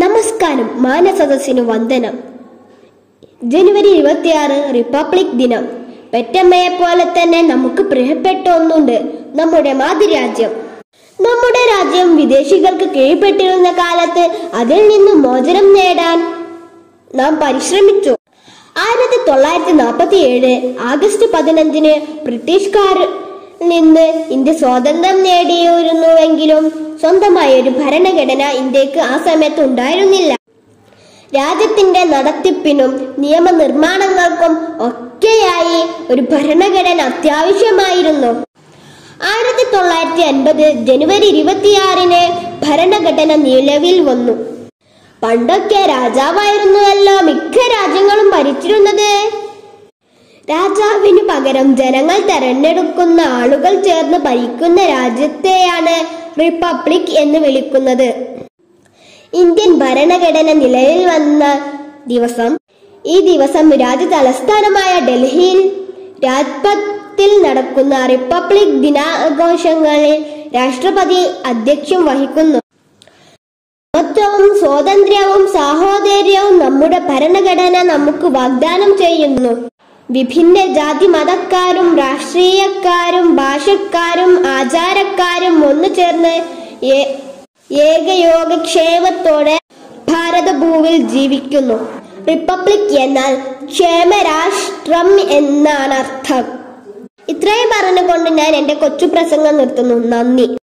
നമസ്കാരം മാനസദസ്സിന് വന്ദനം ജനുവരി ഇരുപത്തിയാറ് റിപ്പബ്ലിക് ദിനം പെറ്റമ്മയെ പോലെ തന്നെ നമുക്ക് പ്രിയപ്പെട്ട ഒന്നുണ്ട് നമ്മുടെ മാതൃരാജ്യം നമ്മുടെ രാജ്യം വിദേശികൾക്ക് കീഴ്പ്പെട്ടിരുന്ന കാലത്ത് അതിൽ നിന്ന് മോചനം നേടാൻ നാം പരിശ്രമിച്ചു ആയിരത്തി തൊള്ളായിരത്തി നാൽപ്പത്തി ഏഴ് ആഗസ്റ്റ് പതിനഞ്ചിന് ബ്രിട്ടീഷുകാരിൽ നിന്ന് ഇന്ത്യ സ്വാതന്ത്ര്യം നേടിയിരുന്നുവെങ്കിലും സ്വന്തമായ ഒരു ഭരണഘടന ഇന്ത്യക്ക് ആ സമയത്ത് ഉണ്ടായിരുന്നില്ല രാജ്യത്തിന്റെ നടത്തിപ്പിനും നിയമനിർമ്മാണങ്ങൾക്കും ഒക്കെയായി ഒരു ഭരണഘടന അത്യാവശ്യമായിരുന്നു ആയിരത്തി തൊള്ളായിരത്തി അൻപത് ജനുവരി ഇരുപത്തിയാറിന് ഭരണഘടന നിലവിൽ വന്നു പണ്ടൊക്കെ രാജാവായിരുന്നുവല്ലോ മിക്ക രാജ്യങ്ങളും ഭരിച്ചിരുന്നത് രാജാവിനു പകരം ജനങ്ങൾ തെരഞ്ഞെടുക്കുന്ന ആളുകൾ ചേർന്ന് ഭരിക്കുന്ന രാജ്യത്തെയാണ് റിപ്പബ്ലിക് എന്ന് വിളിക്കുന്നത് ഇന്ത്യൻ ഭരണഘടന നിലവിൽ വന്ന ദിവസം ഈ ദിവസം രാജ്യ തലസ്ഥാനമായ ഡൽഹിയിൽ രാജ്പഥിൽ നടക്കുന്ന റിപ്പബ്ലിക് ദിനാഘോഷങ്ങളിൽ രാഷ്ട്രപതി അധ്യക്ഷം വഹിക്കുന്നു സമത്വവും സ്വാതന്ത്ര്യവും സാഹോദര്യവും നമ്മുടെ ഭരണഘടന നമുക്ക് വാഗ്ദാനം ചെയ്യുന്നു വിഭിന്ന ജാതി മതക്കാരും രാഷ്ട്രീയക്കാരും ഭാഷക്കാരും ആചാരക്കാരും ഒന്നു ചേർന്ന് ഏ- ഏകയോഗക്ഷേമത്തോടെ ഭാരതഭൂവിൽ ജീവിക്കുന്നു റിപ്പബ്ലിക് എന്നാൽ ക്ഷേമരാഷ്ട്രം എന്നാണ് അർത്ഥം ഇത്രയും പറഞ്ഞുകൊണ്ട് ഞാൻ എന്റെ കൊച്ചു പ്രസംഗം നിർത്തുന്നു നന്ദി